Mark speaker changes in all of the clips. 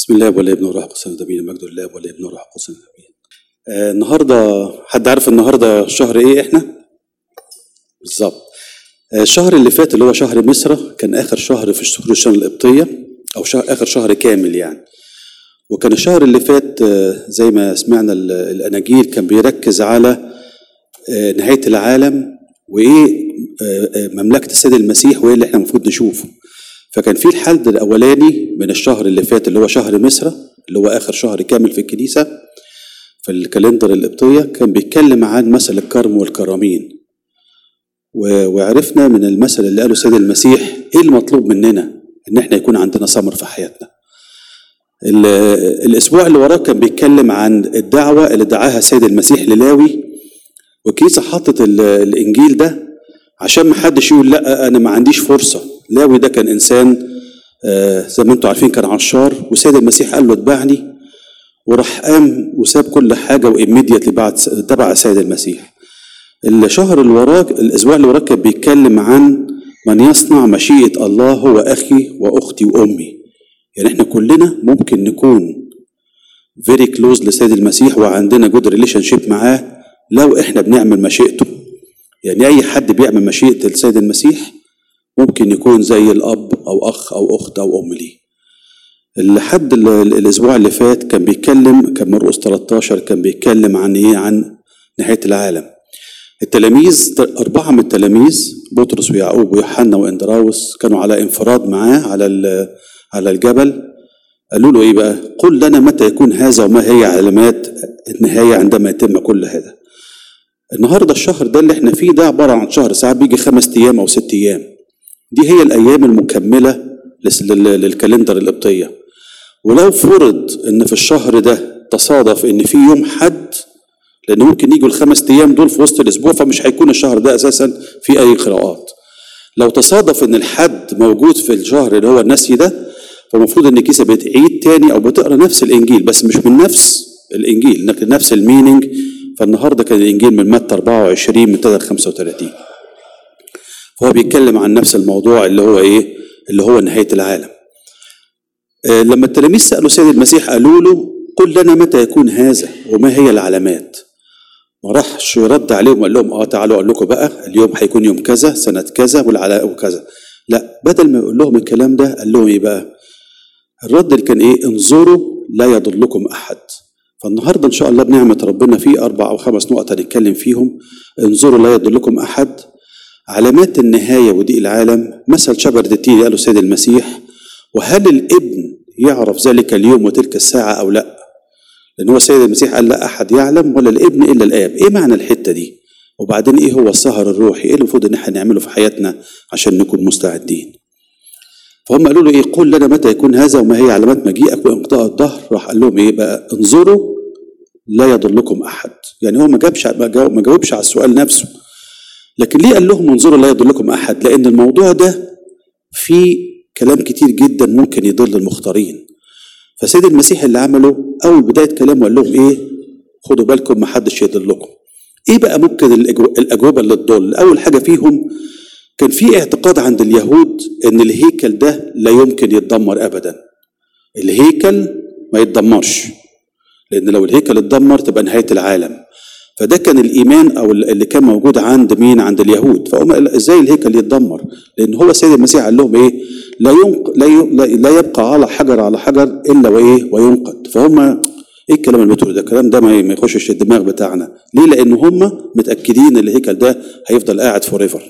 Speaker 1: بسم الله والابن والروح القدس الامين المجد لله والابن والروح القدس الامين آه النهارده حد عارف النهارده شهر ايه احنا بالظبط آه الشهر اللي فات اللي هو شهر مصر كان اخر شهر في شهور السنه القبطيه او شهر اخر شهر كامل يعني وكان الشهر اللي فات آه زي ما سمعنا ال- الاناجيل كان بيركز على آه نهايه العالم وايه آه آه مملكه السيد المسيح وايه اللي احنا المفروض نشوفه فكان في الحد الاولاني من الشهر اللي فات اللي هو شهر مصر اللي هو اخر شهر كامل في الكنيسه في الكالندر القبطيه كان بيتكلم عن مثل الكرم والكرامين و- وعرفنا من المثل اللي قاله السيد المسيح ايه المطلوب مننا ان احنا يكون عندنا ثمر في حياتنا ال- الاسبوع اللي وراه كان بيتكلم عن الدعوه اللي دعاها السيد المسيح للاوي والكنيسه حطت ال- الانجيل ده عشان ما حدش يقول لا انا ما عنديش فرصه لاوي ده كان انسان آه، زي ما انتم عارفين كان عشار والسيد المسيح قال له اتبعني وراح قام وساب كل حاجه وإيميديتلي بعد تبع السيد المسيح الشهر اللي وراه الاسبوع اللي وراه كان بيتكلم عن من يصنع مشيئه الله هو اخي واختي وامي يعني احنا كلنا ممكن نكون فيري كلوز للسيد المسيح وعندنا جود ريليشن شيب معاه لو احنا بنعمل مشيئته يعني اي حد بيعمل مشيئه السيد المسيح ممكن يكون زي الاب او اخ او اخت او ام ليه لحد ال- ال- الاسبوع اللي فات كان بيتكلم كان مرقس 13 كان بيتكلم عن ايه عن نهايه العالم التلاميذ اربعه من التلاميذ بطرس ويعقوب ويوحنا واندراوس كانوا على انفراد معاه على ال- على الجبل قالوا له ايه بقى قل لنا متى يكون هذا وما هي علامات النهايه عندما يتم كل هذا النهارده الشهر ده اللي احنا فيه ده عباره عن شهر ساعات بيجي خمس ايام او ست ايام دي هي الايام المكمله لس- لل- للكالندر القبطيه ولو فرض ان في الشهر ده تصادف ان في يوم حد لان ممكن يجوا الخمس ايام دول في وسط الاسبوع فمش هيكون الشهر ده اساسا في اي قراءات لو تصادف ان الحد موجود في الشهر اللي هو النسي ده فالمفروض ان الكنيسه بتعيد تاني او بتقرا نفس الانجيل بس مش من نفس الانجيل لكن نفس الميننج فالنهارده كان الانجيل من متى 24 من 3 35 فهو بيتكلم عن نفس الموضوع اللي هو ايه اللي هو نهايه العالم آه، لما التلاميذ سالوا سيد المسيح قالوا له قل لنا متى يكون هذا وما هي العلامات ما راحش رد عليهم وقال لهم اه تعالوا اقول لكم بقى اليوم هيكون يوم كذا سنه كذا والعلاء وكذا لا بدل ما يقول لهم الكلام ده قال لهم ايه بقى الرد اللي كان ايه انظروا لا يضلكم احد فالنهارده ان شاء الله بنعمه ربنا في اربع او خمس نقط هنتكلم فيهم انظروا لا يضلكم احد علامات النهايه وضيق العالم مثل شجره التين قاله السيد المسيح وهل الابن يعرف ذلك اليوم وتلك الساعه او لا لان هو السيد المسيح قال لا احد يعلم ولا الابن الا الاب ايه معنى الحته دي وبعدين ايه هو السهر الروحي ايه المفروض ان احنا نعمله في حياتنا عشان نكون مستعدين فهم قالوا له ايه قل لنا متى يكون هذا وما هي علامات مجيئك وانقضاء الظهر راح قال لهم ايه بقى انظروا لا يضلكم احد يعني هو ما جابش ما جاوب- ما جاوبش على السؤال نفسه لكن ليه قال لهم انظروا لا يضلكم احد لان الموضوع ده فيه كلام كتير جدا ممكن يضل المختارين فسيد المسيح اللي عمله اول بدايه كلامه قال لهم ايه خدوا بالكم ما حدش يضلكم ايه بقى ممكن الأجو- الاجوبه اللي تضل اول حاجه فيهم كان في اعتقاد عند اليهود ان الهيكل ده لا يمكن يتدمر ابدا الهيكل ما يتدمرش لان لو الهيكل اتدمر تبقى نهايه العالم فده كان الايمان او اللي كان موجود عند مين عند اليهود فهم قال ازاي الهيكل يتدمر لان هو السيد المسيح قال لهم ايه لا ينق... لا, ي... لا- لا يبقى على حجر على حجر الا وايه وينقض فهم ايه الكلام اللي بتقوله ده الكلام ده ما ما يخشش الدماغ بتاعنا ليه لان هم متاكدين ان الهيكل ده هيفضل قاعد فور ايفر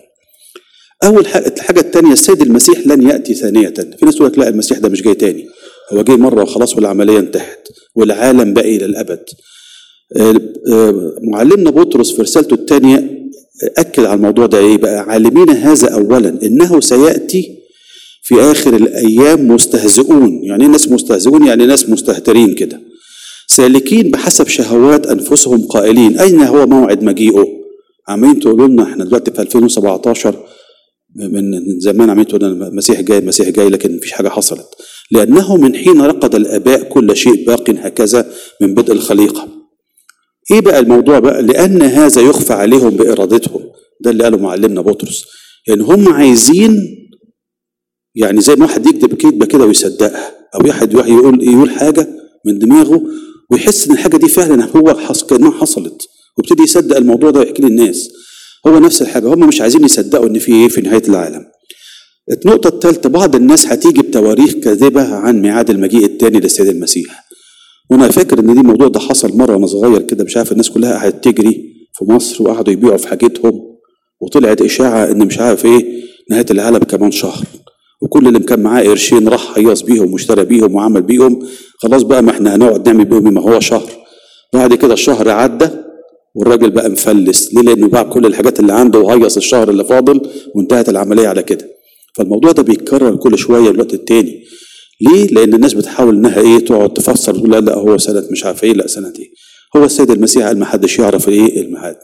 Speaker 1: اول حاجه الحاجه الثانيه السيد المسيح لن ياتي ثانيه في ناس تقول لك لا المسيح ده مش جاي تاني هو جاي مره وخلاص والعمليه انتهت والعالم باقي للابد آه، آه، معلمنا بطرس في رسالته الثانيه اكد على الموضوع ده ايه بقى عالمين هذا اولا انه سياتي في اخر الايام مستهزئون يعني ايه ناس مستهزئون يعني ناس مستهترين كده سالكين بحسب شهوات انفسهم قائلين اين هو موعد مجيئه عمالين تقولوا لنا احنا دلوقتي في 2017 من من زمان عمالين تقولوا لنا المسيح جاي المسيح جاي لكن مفيش حاجه حصلت لانه من حين رقد الاباء كل شيء باق هكذا من بدء الخليقه ايه بقى الموضوع بقى لان هذا يخفى عليهم بارادتهم ده اللي قاله معلمنا بطرس يعني هم عايزين يعني زي ما واحد يكذب كذبه كده ويصدقها او واحد يروح يقول يقول حاجه من دماغه ويحس ان الحاجه دي فعلا هو حص كانها حصلت ويبتدي يصدق الموضوع ده ويحكي للناس هو نفس الحاجه هم مش عايزين يصدقوا ان في ايه في نهايه العالم النقطة الثالثة بعض الناس هتيجي بتواريخ كاذبة عن ميعاد المجيء الثاني للسيد المسيح وانا فاكر ان دي الموضوع ده حصل مرة وانا صغير كده مش عارف الناس كلها قعدت تجري في مصر وقعدوا يبيعوا في حاجتهم وطلعت اشاعة ان مش عارف ايه نهاية العالم كمان شهر وكل اللي كان معاه قرشين راح هيص بيهم واشترى بيهم وعمل بيهم خلاص بقى ما احنا هنقعد نعمل بيهم ما هو شهر بعد كده الشهر عدى والراجل بقى مفلس ليه لانه باع كل الحاجات اللي عنده وهيص الشهر اللي فاضل وانتهت العمليه على كده فالموضوع ده بيتكرر كل شويه الوقت التاني ليه لان الناس بتحاول انها ايه تقعد تفسر تقول لا لا هو سنه مش عارف ايه لا سنه ايه هو السيد المسيح قال ما حدش يعرف ايه الميعاد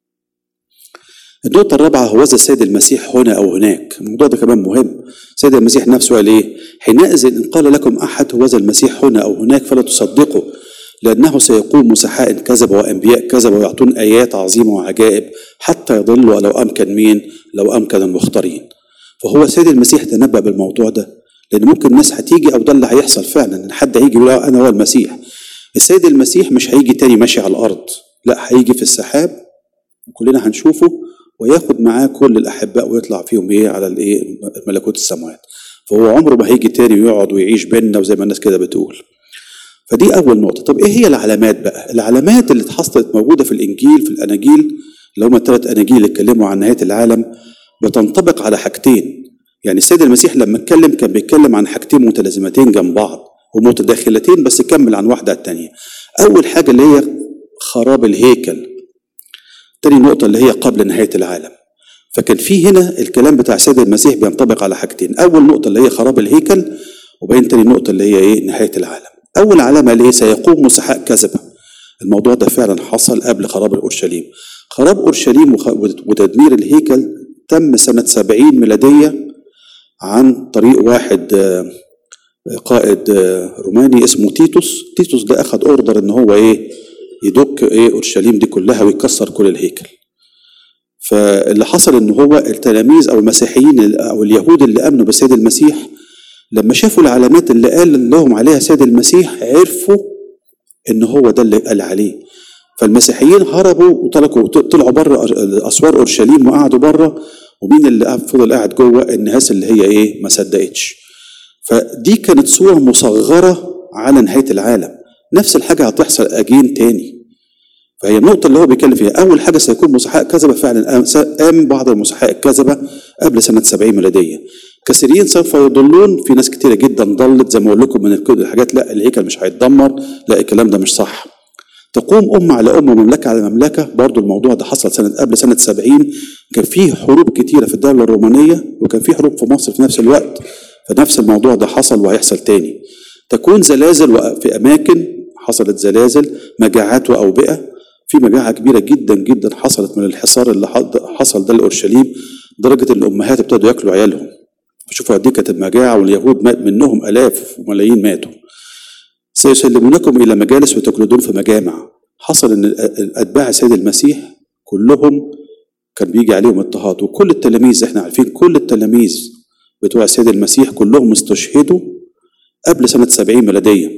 Speaker 1: النقطة الرابعة هو ذا السيد المسيح هنا أو هناك الموضوع ده كمان مهم السيد المسيح نفسه قال إيه حينئذ إن قال لكم أحد هو ذا المسيح هنا أو هناك فلا تصدقوا لأنه سيقوم مسحاء كذب وأنبياء كذب ويعطون آيات عظيمة وعجائب حتى يضلوا لو أمكن مين لو أمكن المختارين فهو السيد المسيح تنبأ بالموضوع ده لأن ممكن الناس هتيجي أو ده اللي هيحصل فعلا إن حد هيجي يقول أنا هو المسيح السيد المسيح مش هيجي تاني ماشي على الأرض لا هيجي في السحاب وكلنا هنشوفه وياخد معاه كل الأحباء ويطلع فيهم إيه على الإيه ملكوت السماوات فهو عمره ما هيجي تاني ويقعد ويعيش بيننا وزي ما الناس كده بتقول فدي أول نقطة طب إيه هي العلامات بقى العلامات اللي اتحصلت موجودة في الإنجيل في الأناجيل اللي هم الثلاث أناجيل اللي اتكلموا عن نهاية العالم بتنطبق على حاجتين يعني السيد المسيح لما اتكلم كان بيتكلم عن حاجتين متلازمتين جنب بعض ومتداخلتين بس كمل عن واحدة على التانية أول حاجة اللي هي خراب الهيكل تاني نقطة اللي هي قبل نهاية العالم فكان في هنا الكلام بتاع السيد المسيح بينطبق على حاجتين أول نقطة اللي هي خراب الهيكل وبين تاني نقطة اللي هي إيه نهاية العالم أول علامة اللي هي سيقوم مسحاء كذبة الموضوع ده فعلا حصل قبل خراب أورشليم خراب أورشليم وتدمير الهيكل تم سنة سبعين ميلادية عن طريق واحد قائد روماني اسمه تيتوس تيتوس ده أخذ أوردر إن هو إيه يدك إيه أورشليم دي كلها ويكسر كل الهيكل فاللي حصل إن هو التلاميذ أو المسيحيين أو اليهود اللي آمنوا بالسيد المسيح لما شافوا العلامات اللي قال لهم عليها سيد المسيح عرفوا ان هو ده اللي قال عليه فالمسيحيين هربوا وطلعوا طلعوا بره اسوار اورشليم وقعدوا بره ومين اللي فضل قاعد جوه الناس اللي هي ايه ما صدقتش فدي كانت صوره مصغره على نهايه العالم نفس الحاجه هتحصل اجين تاني فهي النقطة اللي هو بيتكلم فيها أول حاجة سيكون مسحاء كذبة فعلا قام بعض المسحاء الكذبة قبل سنة 70 ميلادية كثيرين سوف يضلون في ناس كتيرة جدا ضلت زي ما أقول لكم من الحاجات لا الهيكل مش هيتدمر لا الكلام ده مش صح تقوم أمة على أمة مملكة على مملكة برضو الموضوع ده حصل سنة قبل سنة 70 كان فيه حروب كتيرة في الدولة الرومانية وكان فيه حروب في مصر في نفس الوقت فنفس الموضوع ده حصل وهيحصل تاني تكون زلازل في أماكن حصلت زلازل مجاعات وأوبئة في مجاعة كبيرة جدا جدا حصلت من الحصار اللي حصل ده لأورشليم لدرجة إن الأمهات ابتدوا ياكلوا عيالهم شوفوا قد كانت المجاعة واليهود منهم آلاف وملايين ماتوا سيسلمونكم إلى مجالس وتجلدون في مجامع حصل إن أتباع السيد المسيح كلهم كان بيجي عليهم اضطهاد وكل التلاميذ احنا عارفين كل التلاميذ بتوع السيد المسيح كلهم استشهدوا قبل سنة سبعين ميلادية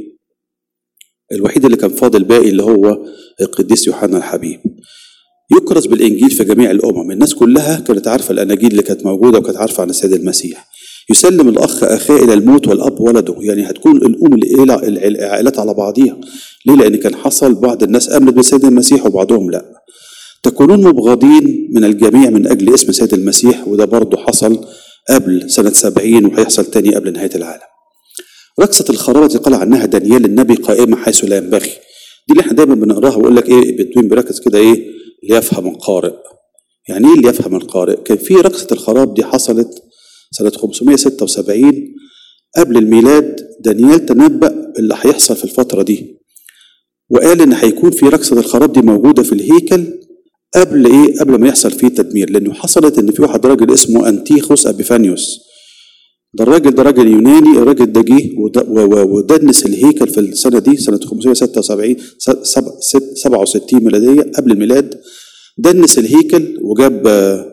Speaker 1: الوحيد اللي كان فاضل باقي اللي هو القديس يوحنا الحبيب يكرز بالإنجيل في جميع الأمم الناس كلها كانت عارفة الأناجيل اللي كانت موجودة وكانت عارفة عن السيد المسيح يسلم الأخ أخاه إلى الموت والأب ولده يعني هتكون الأم العائلات على بعضيها ليه لأن كان حصل بعض الناس آمنت بالسيد المسيح وبعضهم لا تكونون مبغضين من الجميع من أجل اسم سيد المسيح وده برضه حصل قبل سنة سبعين وهيحصل تاني قبل نهاية العالم رقصة الخرابة التي قال عنها دانيال النبي قائمة حيث لا ينبغي دي اللي احنا دايما بنقراها ويقول لك ايه بتوين بركز كده ايه ليفهم القارئ يعني ايه اللي يفهم القارئ كان في رقصة الخراب دي حصلت سنة 576 قبل الميلاد دانيال تنبأ اللي هيحصل في الفترة دي وقال إن هيكون في رقصة الخراب دي موجودة في الهيكل قبل إيه؟ قبل ما يحصل فيه تدمير لأنه حصلت إن في واحد راجل اسمه أنتيخوس أبيفانيوس ده الراجل ده راجل يوناني الراجل ده جه ودنس الهيكل في السنة دي سنة 576 67 ميلادية قبل الميلاد دنس الهيكل وجاب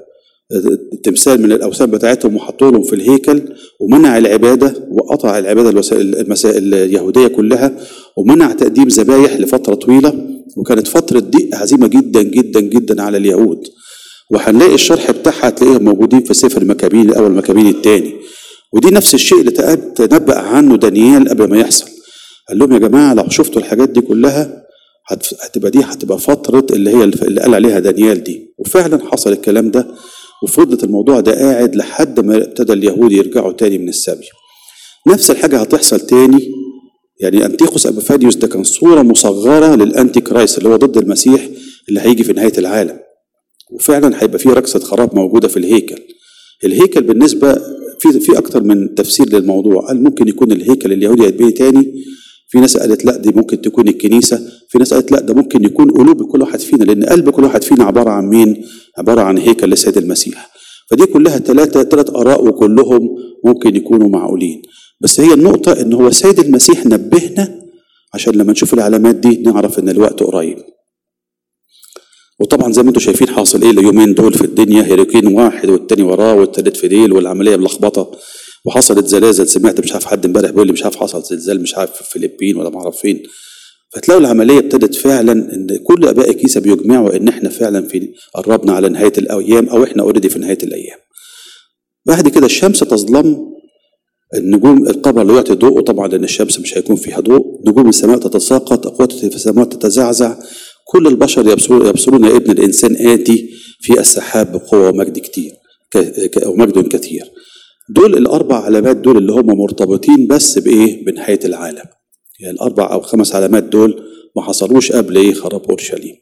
Speaker 1: التمثال من الاوثان بتاعتهم وحطوا لهم في الهيكل ومنع العباده وقطع العباده الوسائل المسائل اليهوديه كلها ومنع تقديم ذبايح لفتره طويله وكانت فتره ضيق عظيمه جدا جدا جدا على اليهود وهنلاقي الشرح بتاعها هتلاقيهم موجودين في سفر المكابين الاول المكابين الثاني ودي نفس الشيء اللي تنبأ عنه دانيال قبل ما يحصل قال لهم يا جماعه لو شفتوا الحاجات دي كلها هتبقى دي هتبقى فتره اللي هي اللي قال عليها دانيال دي وفعلا حصل الكلام ده وفضلت الموضوع ده قاعد لحد ما ابتدى اليهود يرجعوا تاني من السبي نفس الحاجة هتحصل تاني يعني أنتيخوس أبوفاديوس ده كان صورة مصغرة للأنتي كرايست اللي هو ضد المسيح اللي هيجي في نهاية العالم وفعلا هيبقى فيه رقصة خراب موجودة في الهيكل الهيكل بالنسبة في في أكتر من تفسير للموضوع قال ممكن يكون الهيكل اليهودي هيتبني تاني في ناس قالت لا دي ممكن تكون الكنيسة في ناس قالت لا ده ممكن يكون قلوب كل واحد فينا لأن قلب كل واحد فينا عبارة عن مين عبارة عن هيكل للسيد المسيح فدي كلها ثلاثة ثلاث آراء وكلهم ممكن يكونوا معقولين بس هي النقطة إن هو السيد المسيح نبهنا عشان لما نشوف العلامات دي نعرف إن الوقت قريب وطبعا زي ما انتم شايفين حاصل ايه اليومين دول في الدنيا هيريكين واحد والتاني وراه والتالت في ديل والعمليه ملخبطه وحصلت زلازل سمعت مش عارف حد امبارح بيقول لي مش عارف حصل زلزال مش عارف في الفلبين ولا ما اعرف فين فتلاقوا العمليه ابتدت فعلا ان كل اباء الكنيسه بيجمعوا ان احنا فعلا في قربنا على نهايه الايام او احنا اوريدي في نهايه الايام. بعد كده الشمس تظلم النجوم القمر لا يعطي ضوء طبعا لان الشمس مش هيكون فيها ضوء نجوم السماء تتساقط اقوات في السماء تتزعزع كل البشر يبصرون, يبصرون ابن الانسان اتي في السحاب بقوه ومجد كتير ومجد كثير دول الاربع علامات دول اللي هم مرتبطين بس بايه بنهايه العالم يعني الاربع او خمس علامات دول ما حصلوش قبل ايه خراب اورشليم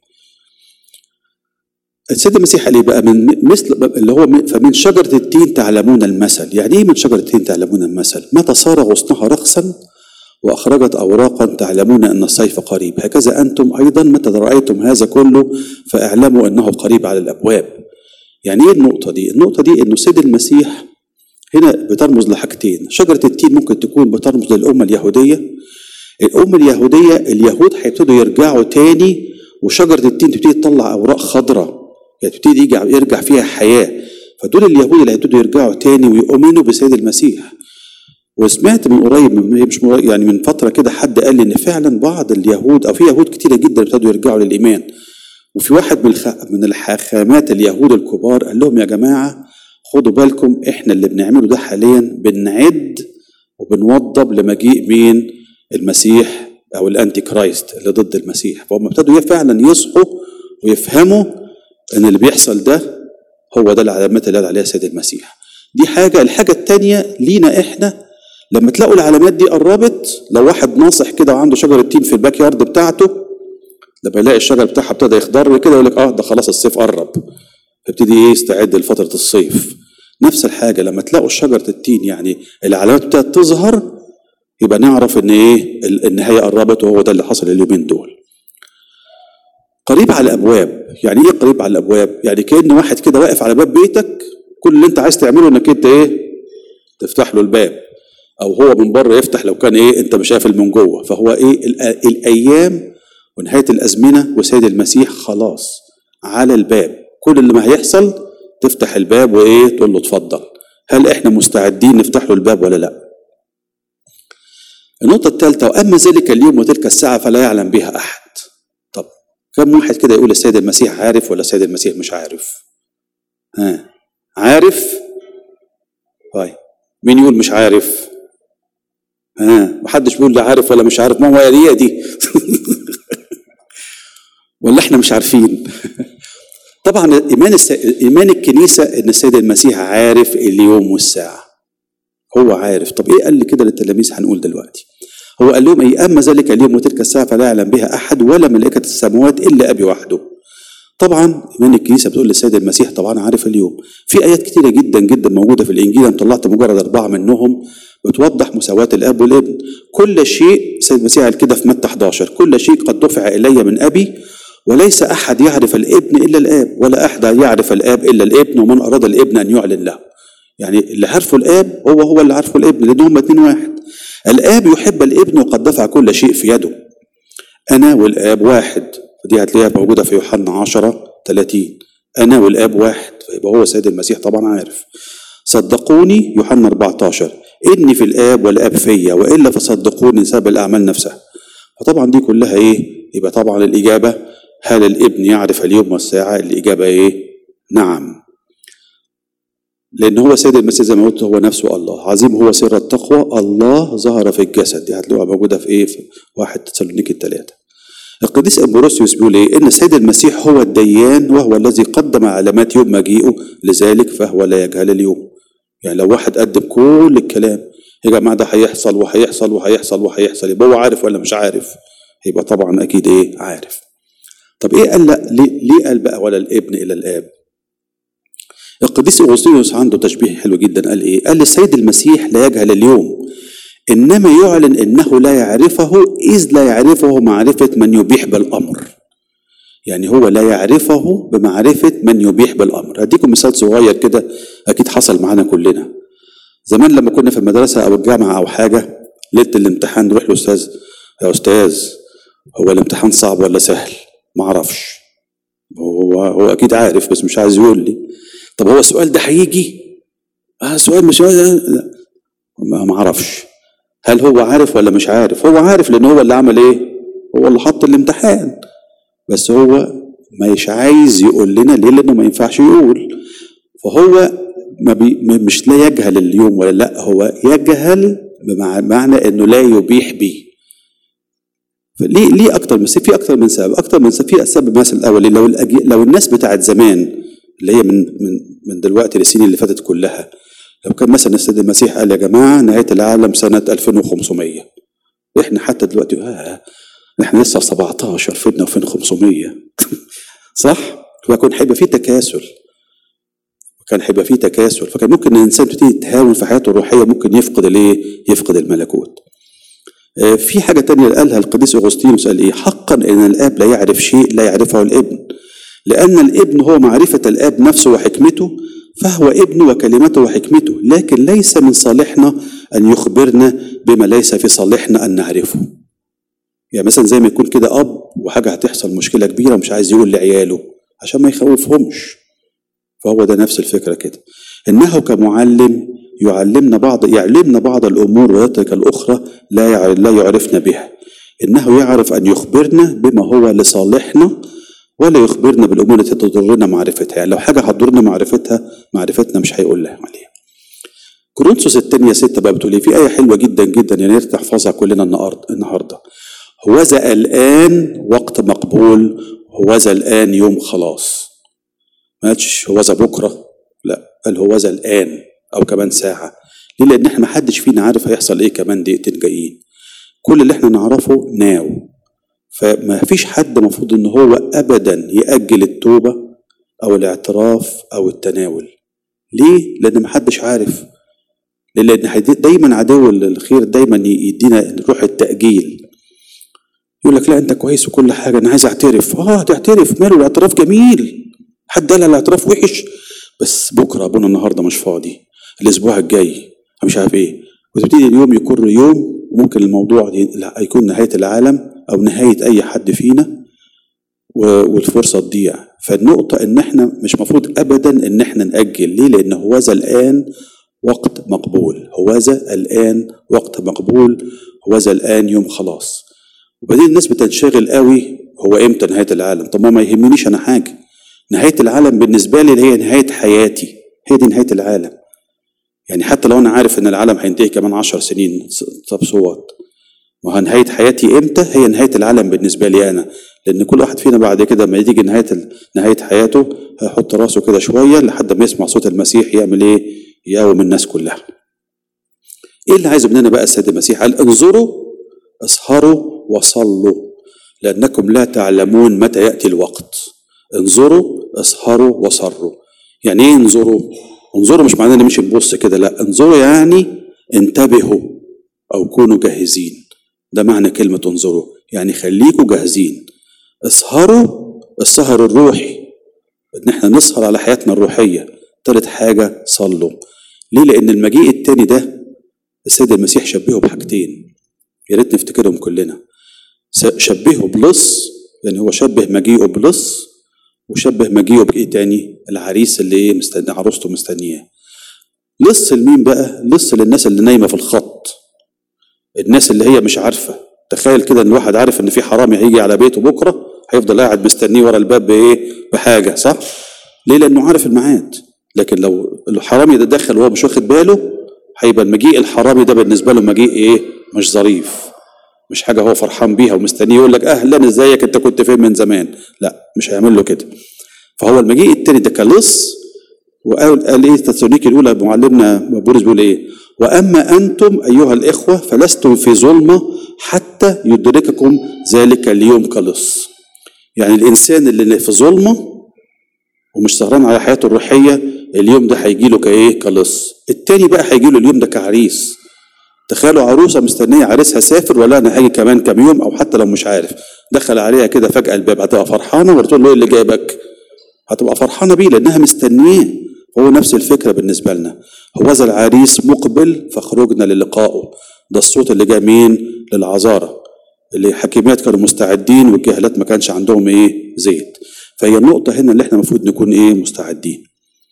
Speaker 1: السيد المسيح قال بقى من مثل اللي هو فمن شجرة التين تعلمون المثل، يعني ايه من شجرة التين تعلمون المثل؟ متى صار غصنها رخصا وأخرجت أوراقا تعلمون أن الصيف قريب، هكذا أنتم أيضا متى رأيتم هذا كله فاعلموا أنه قريب على الأبواب. يعني ايه النقطة دي؟ النقطة دي إنه السيد المسيح هنا بترمز لحاجتين، شجرة التين ممكن تكون بترمز للأمة اليهودية الأمة اليهودية اليهود هيبتدوا يرجعوا تاني وشجرة التين تبتدي تطلع أوراق خضراء يعني تبتدي يجي يرجع فيها حياة فدول اليهود اللي هيبتدوا يرجعوا تاني ويؤمنوا بسيد المسيح وسمعت من قريب مش من يعني من فترة كده حد قال لي إن فعلا بعض اليهود أو في يهود كتيرة جدا ابتدوا يرجعوا للإيمان وفي واحد من الخ... من الحاخامات اليهود الكبار قال لهم يا جماعة خدوا بالكم احنا اللي بنعمله ده حاليا بنعد وبنوضب لمجيء مين المسيح او الانتي كرايست اللي ضد المسيح فهم ابتدوا فعلا يصحوا ويفهموا ان اللي بيحصل ده هو ده العلامات اللي قال عليها سيد المسيح دي حاجه الحاجه الثانيه لينا احنا لما تلاقوا العلامات دي قربت لو واحد ناصح كده وعنده شجره تين في الباك يارد بتاعته لما يلاقي الشجر بتاعها ابتدى يخضر كده يقول لك اه ده خلاص الصيف قرب يبتدي ايه يستعد لفتره الصيف نفس الحاجه لما تلاقوا شجره التين يعني العلامات ابتدت تظهر يبقى نعرف ان ايه النهايه قربت وهو ده اللي حصل اليومين دول قريب على الابواب يعني ايه قريب على الابواب يعني كان واحد كده واقف على باب بيتك كل اللي انت عايز تعمله انك انت ايه تفتح له الباب او هو من بره يفتح لو كان ايه انت مش قافل من جوه فهو ايه الايام ونهايه الازمنه وسيد المسيح خلاص على الباب كل اللي ما هيحصل تفتح الباب وايه تقول له اتفضل هل احنا مستعدين نفتح له الباب ولا لا النقطة الثالثة وأما ذلك اليوم وتلك الساعة فلا يعلم بها أحد طب كم واحد كده يقول السيد المسيح عارف ولا السيد المسيح مش عارف ها عارف طيب مين يقول مش عارف ها محدش بيقول لا عارف ولا مش عارف ما هو هي دي ولا احنا مش عارفين طبعا ايمان الس... ايمان الكنيسه ان السيد المسيح عارف اليوم والساعه هو عارف طب ايه قال لي كده للتلاميذ هنقول دلوقتي هو قال لهم اي اما ذلك اليوم وتلك الساعه فلا يعلم بها احد ولا ملائكه السماوات الا ابي وحده طبعا ايمان الكنيسه بتقول للسيد المسيح طبعا عارف اليوم في ايات كتيره جدا جدا موجوده في الانجيل انا طلعت مجرد اربعه منهم بتوضح مساواه الاب والابن كل شيء السيد المسيح قال كده في متى 11 كل شيء قد دفع الي من ابي وليس احد يعرف الابن الا الاب ولا احد يعرف الاب الا الابن ومن اراد الابن ان يعلن له يعني اللي عارفه الاب هو هو اللي عارفه الابن لان هما اتنين واحد الاب يحب الابن وقد دفع كل شيء في يده انا والاب واحد ودي هتلاقيها موجوده في يوحنا 10 30 انا والاب واحد فيبقى هو سيد المسيح طبعا عارف صدقوني يوحنا 14 اني في الاب والاب فيا والا فصدقوني بسبب الاعمال نفسها فطبعا دي كلها ايه يبقى طبعا الاجابه هل الابن يعرف اليوم والساعه الاجابه ايه نعم لان هو سيد المسيح زي ما قلت هو نفسه الله عظيم هو سر التقوى الله ظهر في الجسد دي هتلاقوها موجوده في ايه في واحد تسالونيكي الثلاثه القديس امبروسيوس بيقول ايه ان السيد المسيح هو الديان وهو الذي قدم علامات يوم مجيئه لذلك فهو لا يجهل اليوم يعني لو واحد قدم كل الكلام يا جماعه ده هيحصل وهيحصل وهيحصل وهيحصل يبقى هو عارف ولا مش عارف يبقى طبعا اكيد ايه عارف طب ايه قال لا ليه, ليه قال بقى ولا الابن الى الاب القديس اغسطينوس عنده تشبيه حلو جدا قال ايه قال السيد المسيح لا يجهل اليوم انما يعلن انه لا يعرفه اذ لا يعرفه معرفه من يبيح بالامر يعني هو لا يعرفه بمعرفه من يبيح بالامر هديكم مثال صغير كده اكيد حصل معانا كلنا زمان لما كنا في المدرسه او الجامعه او حاجه ليله الامتحان نروح لاستاذ يا استاذ هو الامتحان صعب ولا سهل ما اعرفش هو هو اكيد عارف بس مش عايز يقول لي طب هو السؤال ده هيجي آه السؤال مش لا ما اعرفش هل هو عارف ولا مش عارف هو عارف لان هو اللي عمل ايه هو اللي حط الامتحان بس هو مش عايز يقول لنا ليه لانه ما ينفعش يقول فهو ما بي مش لا يجهل اليوم ولا لا هو يجهل بمعنى انه لا يبيح به ليه ليه اكتر من في اكتر من سبب اكتر من سبب في السبب مثلا الاول لو الأجي لو الناس بتاعت زمان اللي هي من من من دلوقتي للسنين اللي فاتت كلها لو كان مثلا السيد المسيح قال يا جماعه نهايه العالم سنه 2500 احنا حتى دلوقتي آه احنا لسه 17 فينا 2500 صح؟ فكان هيبقى في تكاسل وكان هيبقى في تكاسل فكان ممكن الانسان تبتدي تهاون في حياته الروحيه ممكن يفقد الايه؟ يفقد الملكوت. آه في حاجه تانية قالها القديس اغسطينوس قال ايه؟ حقا ان الاب لا يعرف شيء لا يعرفه الابن لان الابن هو معرفه الاب نفسه وحكمته فهو ابن وكلمته وحكمته لكن ليس من صالحنا ان يخبرنا بما ليس في صالحنا ان نعرفه. يعني مثلا زي ما يكون كده اب وحاجه هتحصل مشكله كبيره ومش عايز يقول لعياله عشان ما يخوفهمش فهو ده نفس الفكره كده انه كمعلم يعلمنا بعض يعلمنا بعض الامور ويترك الاخرى لا لا يعرفنا بها انه يعرف ان يخبرنا بما هو لصالحنا ولا يخبرنا بالامور التي تضرنا معرفتها يعني لو حاجه هتضرنا معرفتها معرفتنا مش هيقول لها عليها كورنثوس الثانية ستة بقى بتقول في آية حلوة جدا جدا يا ريت نحفظها كلنا النهاردة هوذا الآن وقت مقبول هوذا الآن يوم خلاص ما قالش هوذا بكرة لا قال هوذا الآن أو كمان ساعة ليه لأن احنا محدش فينا عارف هيحصل إيه كمان دقيقتين جايين كل اللي احنا نعرفه ناو فما فيش حد مفروض إن هو أبدا يأجل التوبة أو الاعتراف أو التناول ليه؟ لأن محدش عارف لأن دايما عدو الخير دايما يدينا روح التأجيل يقول لك لا انت كويس وكل حاجه انا عايز اعترف اه تعترف ماله الاعتراف جميل حد قال الاعتراف وحش بس بكره ابونا النهارده مش فاضي الاسبوع الجاي مش عارف ايه وتبتدي اليوم يكر يوم وممكن الموضوع يكون نهايه العالم او نهايه اي حد فينا والفرصه تضيع فالنقطه ان احنا مش مفروض ابدا ان احنا ناجل ليه لان هوذا الان وقت مقبول هوذا الان وقت مقبول هوذا الان يوم خلاص وبعدين الناس بتنشغل قوي هو امتى نهايه العالم طب ما يهمنيش انا حاجه نهايه العالم بالنسبه لي هي نهايه حياتي هي دي نهايه العالم يعني حتى لو انا عارف ان العالم هينتهي كمان عشر سنين طب صوت ما نهايه حياتي امتى هي نهايه العالم بالنسبه لي انا لان كل واحد فينا بعد كده لما يجي نهايه نهايه حياته هيحط راسه كده شويه لحد ما يسمع صوت المسيح يعمل ايه يقوم الناس كلها ايه اللي عايزه مننا بقى السيد المسيح قال انظروا اسهروا وصلوا لأنكم لا تعلمون متى يأتي الوقت انظروا اسهروا وصروا يعني ايه انظروا انظروا مش معناه نمشي نبص كده لا انظروا يعني انتبهوا او كونوا جاهزين ده معنى كلمة انظروا يعني خليكوا جاهزين اسهروا السهر الروحي ان احنا نسهر على حياتنا الروحية تالت حاجة صلوا ليه لان المجيء التاني ده السيد المسيح شبهه بحاجتين يا ريت نفتكرهم كلنا شبهه بلص يعني هو شبه مجيئه بلص وشبه مجيئه بايه تاني العريس اللي ايه مستني عروسته مستنياه لص لمين بقى لص للناس اللي نايمه في الخط الناس اللي هي مش عارفه تخيل كده ان الواحد عارف ان في حرامي هيجي على بيته بكره هيفضل قاعد مستنيه ورا الباب بايه بحاجه صح ليه لانه عارف الميعاد لكن لو الحرامي ده دخل وهو مش واخد باله هيبقى المجيء الحرامي ده بالنسبه له مجيء ايه مش ظريف مش حاجه هو فرحان بيها ومستنيه يقول لك اهلا ازيك انت كنت فين من زمان لا مش هيعمل له كده فهو المجيء التاني ده كلص وقال قال ايه تسالونيكي الاولى معلمنا بولس بيقول ايه واما انتم ايها الاخوه فلستم في ظلمه حتى يدرككم ذلك اليوم كلص يعني الانسان اللي في ظلمه ومش سهران على حياته الروحيه اليوم ده هيجي له كايه كلص التاني بقى هيجي له اليوم ده كعريس تخيلوا عروسه مستنيه عريسها سافر ولا انا هاجي كمان كام يوم او حتى لو مش عارف دخل عليها كده فجاه الباب هتبقى فرحانه ولا تقول له ايه اللي جايبك هتبقى فرحانه بيه لانها مستنياه هو نفس الفكره بالنسبه لنا هو ذا العريس مقبل فخرجنا للقائه ده الصوت اللي جاي مين للعذاره اللي الحكيمات كانوا مستعدين والجهلات ما كانش عندهم ايه زيت فهي النقطه هنا اللي احنا المفروض نكون ايه مستعدين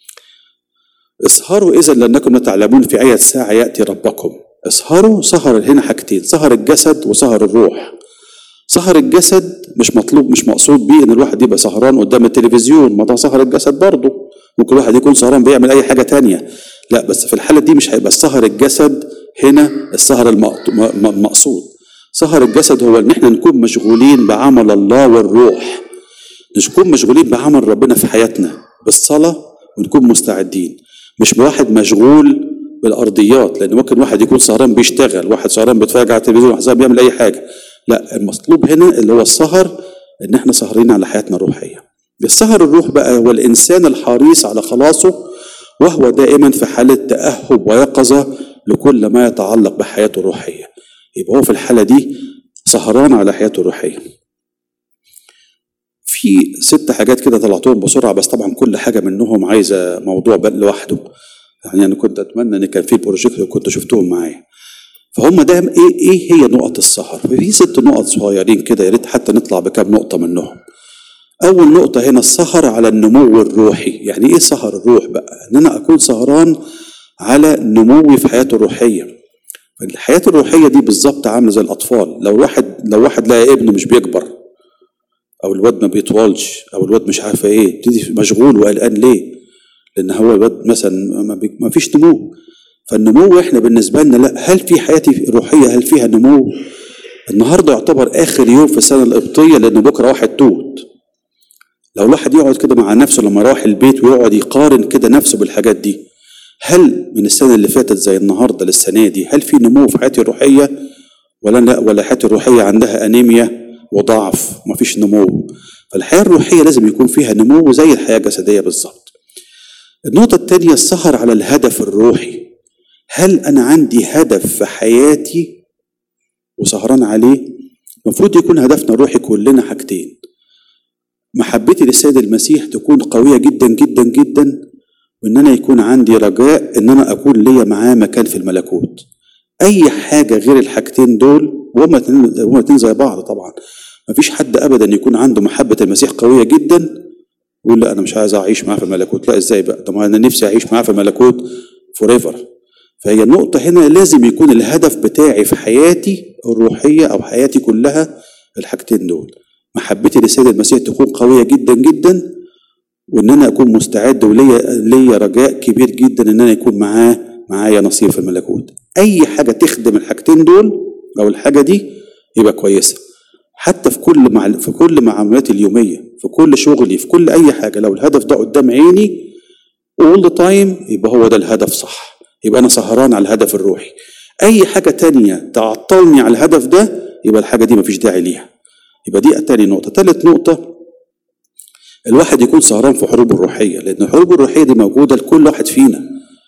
Speaker 1: اسهروا اذا لانكم لا تعلمون في اية ساعه ياتي ربكم اسهروا سهر هنا حاجتين سهر الجسد وسهر الروح سهر الجسد مش مطلوب مش مقصود بيه ان الواحد يبقى سهران قدام التلفزيون ما ده سهر الجسد برضه ممكن الواحد يكون سهران بيعمل اي حاجه تانية لا بس في الحاله دي مش هيبقى السهر الجسد هنا السهر المقصود سهر الجسد هو ان احنا نكون مشغولين بعمل الله والروح نكون مشغولين بعمل ربنا في حياتنا بالصلاه ونكون مستعدين مش واحد مشغول بالارضيات لان ممكن واحد يكون سهران بيشتغل واحد سهران بيتفرج على التلفزيون واحد سهران بيعمل اي حاجه لا المطلوب هنا اللي هو السهر ان احنا سهرين على حياتنا الروحيه السهر الروح بقى هو الانسان الحريص على خلاصه وهو دائما في حاله تاهب ويقظه لكل ما يتعلق بحياته الروحيه يبقى هو في الحاله دي سهران على حياته الروحيه في ست حاجات كده طلعتهم بسرعه بس طبعا كل حاجه منهم عايزه موضوع بقى لوحده يعني انا كنت اتمنى ان كان في بروجكت كنت شفتهم معايا فهم ده ايه ايه هي نقط السهر في ست نقط صغيرين كده يا ريت حتى نطلع بكام نقطه منهم اول نقطه هنا السهر على النمو الروحي يعني ايه سهر الروح بقى ان انا اكون سهران على نموي في حياتي الروحيه الحياه الروحيه دي بالظبط عامله زي الاطفال لو واحد لو واحد لقى ابنه مش بيكبر او الواد ما بيطولش او الواد مش عارفه ايه يبتدي مشغول وقلقان ليه لان هو الواد مثلا ما فيش نمو فالنمو احنا بالنسبه لنا لا هل في حياتي الروحيه هل فيها نمو النهارده يعتبر اخر يوم في السنه القبطيه لان بكره واحد توت لو الواحد يقعد كده مع نفسه لما يروح البيت ويقعد يقارن كده نفسه بالحاجات دي هل من السنه اللي فاتت زي النهارده للسنه دي هل في نمو في حياتي الروحيه ولا لا ولا حياتي الروحيه عندها انيميا وضعف ومفيش نمو فالحياه الروحيه لازم يكون فيها نمو زي الحياه الجسديه بالظبط النقطه الثانيه السهر على الهدف الروحي هل انا عندي هدف في حياتي وسهران عليه المفروض يكون هدفنا الروحي كلنا حاجتين محبتي للسيد المسيح تكون قويه جدا جدا جدا وان انا يكون عندي رجاء ان انا اكون ليا معاه مكان في الملكوت اي حاجه غير الحاجتين دول وهما الاثنين زي بعض طبعا مفيش حد ابدا يكون عنده محبه المسيح قويه جدا يقول لا انا مش عايز اعيش معاه في الملكوت لا ازاي بقى طب انا نفسي اعيش معاه في الملكوت فور ايفر فهي النقطه هنا لازم يكون الهدف بتاعي في حياتي الروحيه او حياتي كلها الحاجتين دول محبتي للسيد المسيح تكون قويه جدا جدا وان انا اكون مستعد وليا ليا رجاء كبير جدا ان انا يكون معاه معايا نصيب في الملكوت اي حاجه تخدم الحاجتين دول او الحاجه دي يبقى كويسه حتى في كل مع في كل معاملاتي اليوميه في كل شغلي في كل اي حاجه لو الهدف ده قدام عيني all the time يبقى هو ده الهدف صح يبقى انا سهران على الهدف الروحي اي حاجه تانية تعطلني على الهدف ده يبقى الحاجه دي مفيش داعي ليها يبقى دي تاني نقطه تالت نقطه الواحد يكون سهران في حروب الروحيه لان الحروب الروحيه دي موجوده لكل واحد فينا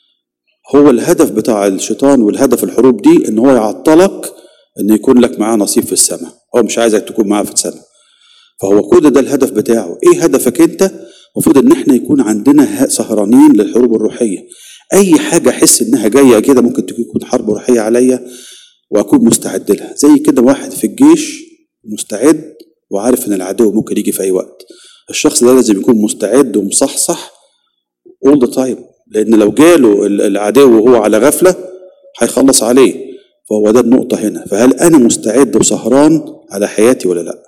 Speaker 1: هو الهدف بتاع الشيطان والهدف الحروب دي ان هو يعطلك ان يكون لك معاه نصيب في السماء هو مش عايزك تكون معاه في السماء فهو كل ده الهدف بتاعه ايه هدفك انت المفروض ان احنا يكون عندنا سهرانين للحروب الروحيه اي حاجه احس انها جايه كده ممكن تكون حرب روحيه عليا واكون مستعد لها زي كده واحد في الجيش مستعد وعارف ان العدو ممكن يجي في اي وقت الشخص ده لازم يكون مستعد ومصحصح all the time لان لو جاله ال- العدو وهو على غفله هيخلص عليه فهو ده النقطه هنا فهل انا مستعد وسهران على حياتي ولا لا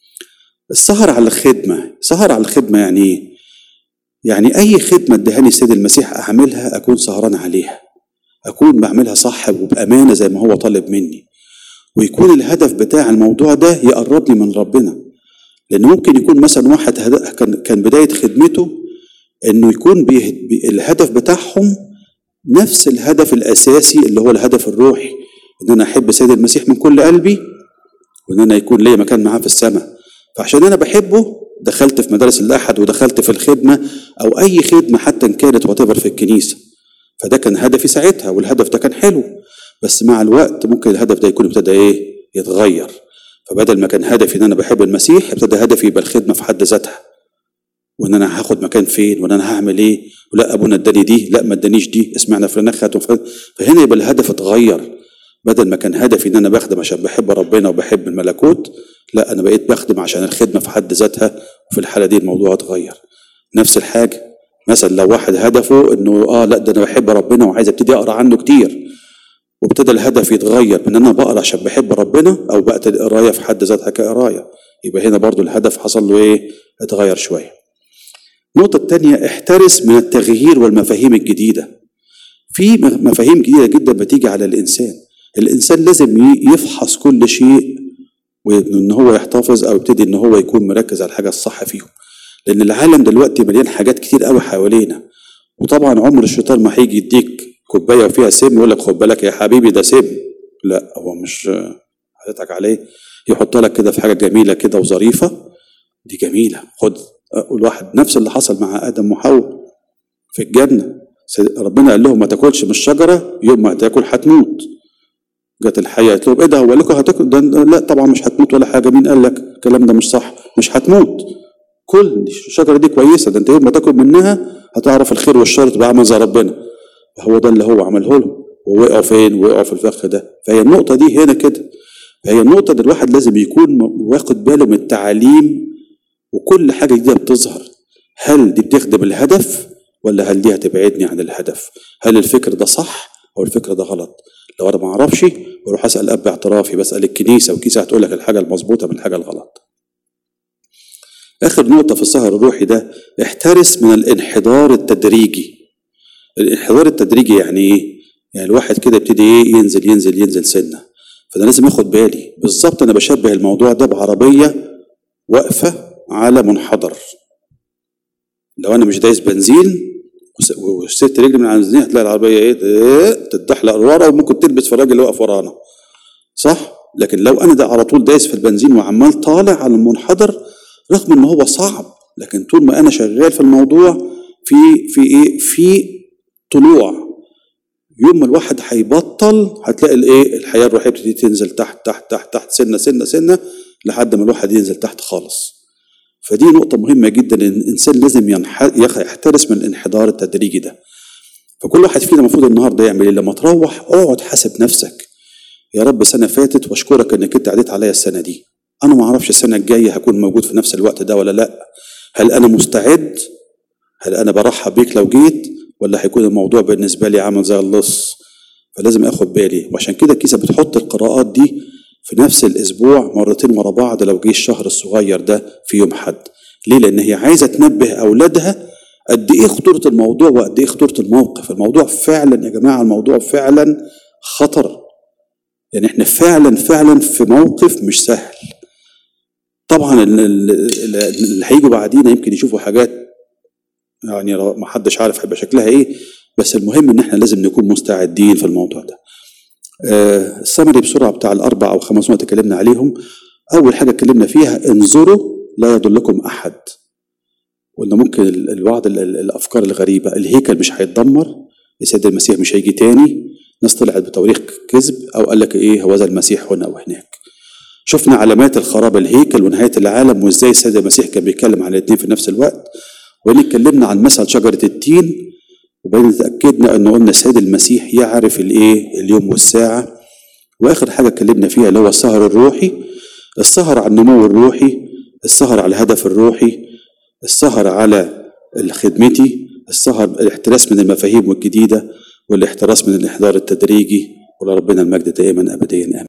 Speaker 1: السهر على الخدمه سهر على الخدمه يعني ايه يعني اي خدمه ادهاني السيد المسيح اعملها اكون سهران عليها اكون بعملها صح وبامانه زي ما هو طالب مني ويكون الهدف بتاع الموضوع ده يقربني من ربنا لان ممكن يكون مثلا واحد هد- كان كان بدايه خدمته انه يكون بيه بي الهدف بتاعهم نفس الهدف الاساسي اللي هو الهدف الروحي ان انا احب سيد المسيح من كل قلبي وان انا يكون ليا مكان معاه في السماء فعشان انا بحبه دخلت في مدارس الاحد ودخلت في الخدمه او اي خدمه حتى ان كانت واتيفر في الكنيسه فده كان هدفي ساعتها والهدف ده كان حلو بس مع الوقت ممكن الهدف ده يكون ابتدى ايه يتغير فبدل ما كان هدفي ان انا بحب المسيح ابتدى هدفي يبقى الخدمه في حد ذاتها وان انا هاخد مكان فين وان انا هعمل ايه ولا ابونا اداني دي لا ما ادانيش دي اسمعنا فلان خد وفلان فهنا يبقى الهدف اتغير بدل ما كان هدفي ان انا بخدم عشان بحب ربنا وبحب الملكوت لا انا بقيت بخدم عشان الخدمه في حد ذاتها وفي الحاله دي الموضوع اتغير نفس الحاجه مثلا لو واحد هدفه انه اه لا ده انا بحب ربنا وعايز ابتدي اقرا عنه كتير وابتدى الهدف يتغير من ان انا بقرا عشان بحب ربنا او بقت القرايه في حد ذاتها كقرايه يبقى هنا برضو الهدف حصل له ايه اتغير شويه النقطة الثانية احترس من التغيير والمفاهيم الجديدة. في مفاهيم جديدة جدا بتيجي على الإنسان. الإنسان لازم ي- يفحص كل شيء وإن هو يحتفظ أو يبتدي إن هو يكون مركز على الحاجة الصح فيهم. لأن العالم دلوقتي مليان حاجات كتير قوي حوالينا. وطبعا عمر الشيطان ما هيجي يديك كوباية وفيها سم يقول لك خد بالك يا حبيبي ده سم. لا هو مش هتضحك عليه يحط لك كده في حاجة جميلة كده وظريفة دي جميلة خد الواحد نفس اللي حصل مع آدم وحواء في الجنة سيد- ربنا قال لهم ما تاكلش من الشجرة يوم ما تاكل هتموت جت الحية قالت لهم ايه ده هو لكم هتاكل ده لا طبعا مش هتموت ولا حاجة مين قال لك الكلام ده مش صح مش هتموت كل دي الشجرة دي كويسة ده انت يوم ما تاكل منها هتعرف الخير والشر تبقى عامل زي ربنا هو ده اللي هو عمله لهم ووقعوا فين وقعوا في الفخ ده فهي النقطة دي هنا كده فهي النقطة دي الواحد لازم يكون واخد باله من التعاليم وكل حاجة جديدة بتظهر هل دي بتخدم الهدف ولا هل دي هتبعدني عن الهدف هل الفكر ده صح او الفكر ده غلط لو انا ما اعرفش بروح اسال اب اعترافي بسال الكنيسه والكنيسه هتقول لك الحاجه المظبوطه من الحاجه الغلط اخر نقطه في السهر الروحي ده احترس من الانحدار التدريجي الانحدار التدريجي يعني ايه يعني الواحد كده يبتدي ايه ينزل ينزل ينزل سنه فانا لازم اخد بالي بالظبط انا بشبه الموضوع ده بعربيه واقفه على منحدر لو انا مش دايس بنزين وس- وسبت رجلي من على البنزين هتلاقي العربيه ايه إيه، تتدحلق لورا وممكن تلبس في الراجل اللي واقف ورانا صح لكن لو انا ده على طول دايس في البنزين وعمال طالع على المنحدر رغم ان هو صعب لكن طول ما انا شغال في الموضوع في في ايه في طلوع يوم ما الواحد هيبطل هتلاقي الايه الحياه الروحيه بتبتدي تنزل تحت تحت تحت تحت سنه سنه سنه لحد ما الواحد ينزل تحت خالص فدي نقطة مهمة جدا إن الإنسان لازم ينح- يخ- يحترس من الانحدار التدريجي ده. فكل واحد فينا المفروض النهارده يعمل إيه؟ لما تروح اقعد حاسب نفسك. يا رب سنة فاتت واشكرك إنك أنت عديت عليا السنة دي. أنا ما أعرفش السنة الجاية هكون موجود في نفس الوقت ده ولا لأ. هل أنا مستعد؟ هل أنا برحب بيك لو جيت؟ ولا هيكون الموضوع بالنسبة لي عامل زي اللص؟ فلازم اخد بالي وعشان كده الكيسه بتحط القراءات دي في نفس الاسبوع مرتين ورا بعض لو جه الشهر الصغير ده في يوم حد ليه لان هي عايزه تنبه اولادها قد ايه خطوره الموضوع وقد ايه خطوره الموقف الموضوع فعلا يا جماعه الموضوع فعلا خطر يعني احنا فعلا فعلا في موقف مش سهل طبعا ال- ال- ال- اللي هيجوا بعدينا يمكن يشوفوا حاجات يعني ما حدش عارف هيبقى شكلها ايه بس المهم ان احنا لازم نكون مستعدين في الموضوع ده آه، السمري بسرعه بتاع الاربع او خمس نقط اتكلمنا عليهم اول حاجه اتكلمنا فيها انظروا لا يضلكم احد قلنا ممكن ال- الوعد ال- ال- الافكار الغريبه الهيكل مش هيتدمر السيد المسيح مش هيجي تاني ناس طلعت بتواريخ كذب او قال لك ايه هو ذا المسيح هنا وهناك شفنا علامات الخراب الهيكل ونهايه العالم وازاي السيد المسيح كان بيتكلم عن الاثنين في نفس الوقت وبعدين اتكلمنا عن مثل شجره التين وبعدين تاكدنا ان قلنا السيد المسيح يعرف الايه اليوم والساعه واخر حاجه اتكلمنا فيها اللي هو السهر الروحي السهر على النمو الروحي السهر على الهدف الروحي السهر على خدمتي السهر الاحتراس من المفاهيم الجديدة والاحتراس من الإحضار التدريجي ولربنا المجد دائما أبديا آمين